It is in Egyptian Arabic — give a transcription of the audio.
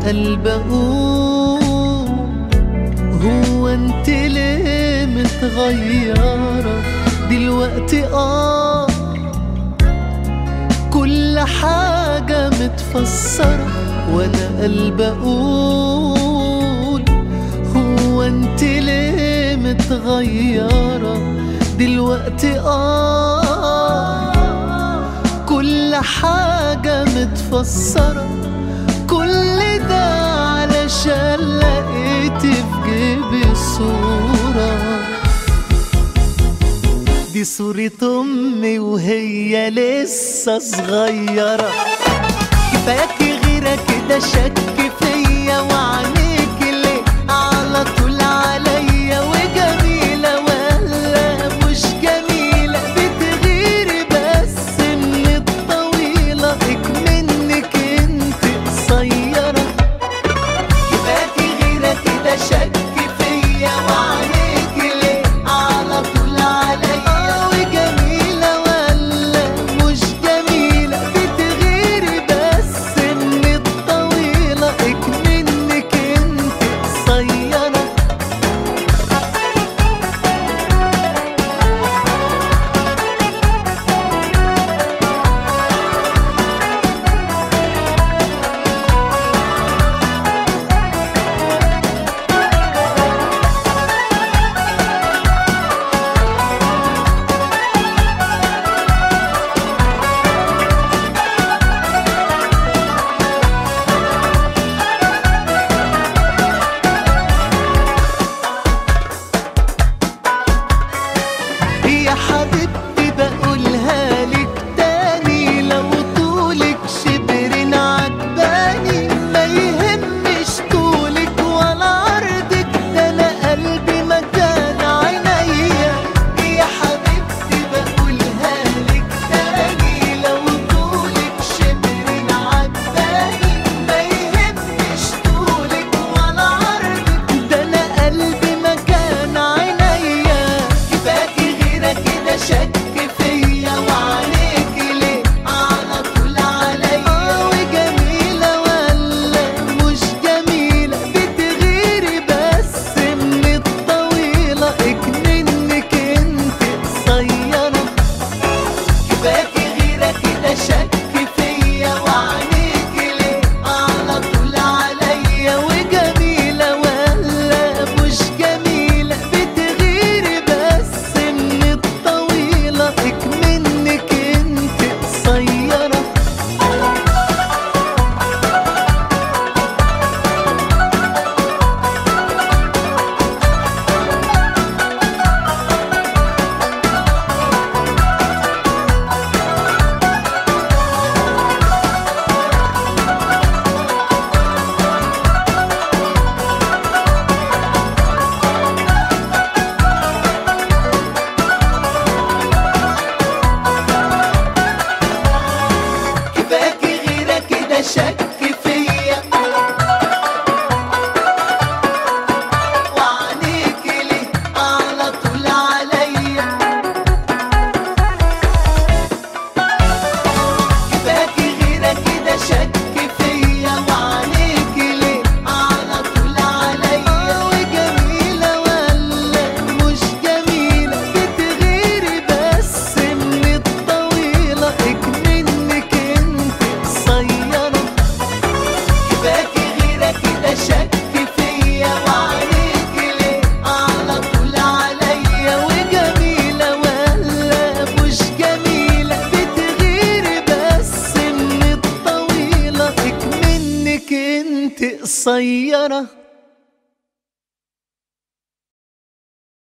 قلب اقول هو انت ليه متغيرة دلوقتي اه كل حاجة متفسرة وانا قلب اقول هو انت ليه متغيرة دلوقتي اه كل حاجة متفسرة كل ده علشان لقيت في جيبي صورة دي صورة أمي وهي لسه صغيرة كفاياكي غيرة كده شك فيا وعينيك ليه على طول عليا وجميلة ولا مش جميلة بتغيري بس من الطويلة اكمنك انت قصيرة كفاياكي غيرة كده شك فيا وعينيك ليه على طول عليا وجميلة ولا مش جميلة بتغيري بس من الطويلة اكمنك انت قصيرة يا حبيبتي بقولها لك تاني لو طولك شبرين عجباني ما يهمش طولك ولا عرضك ده انا قلبي مكان عينيا يا حبيبتي بقولها لك تاني لو طولك شبرين عجباني ما يهمش طولك ولا عرضك ده انا قلبي مكان عينيا كفاكي غيرة كده شك فيا وعليك ليه على طول عليا وجميلة ولا مش جميلة بتغيري بس من الطويلة اكمنك انت قصيرة كفاكي غيرة كده شك فيا وعينيك ليه على طول عليا وجميلة ولا مش جميلة بتغيري بس من الطويلة اكمنك انت قصيرة كفاكي غيرة كده شك فيا وعينيك ليه على طول عليا كفاكي غيرة كده شك فيا وعينيك ليه على طول عليا وجميلة ولا مش جميلة بتغيري بس من الطويلة اكمنك انت قصيرة كفاكي غيرة كده شك فيا وعينيك ليه على طول عليا وجميلة ولا مش جميلة بتغيري بس من الطويلة اكمنك انت قصيرة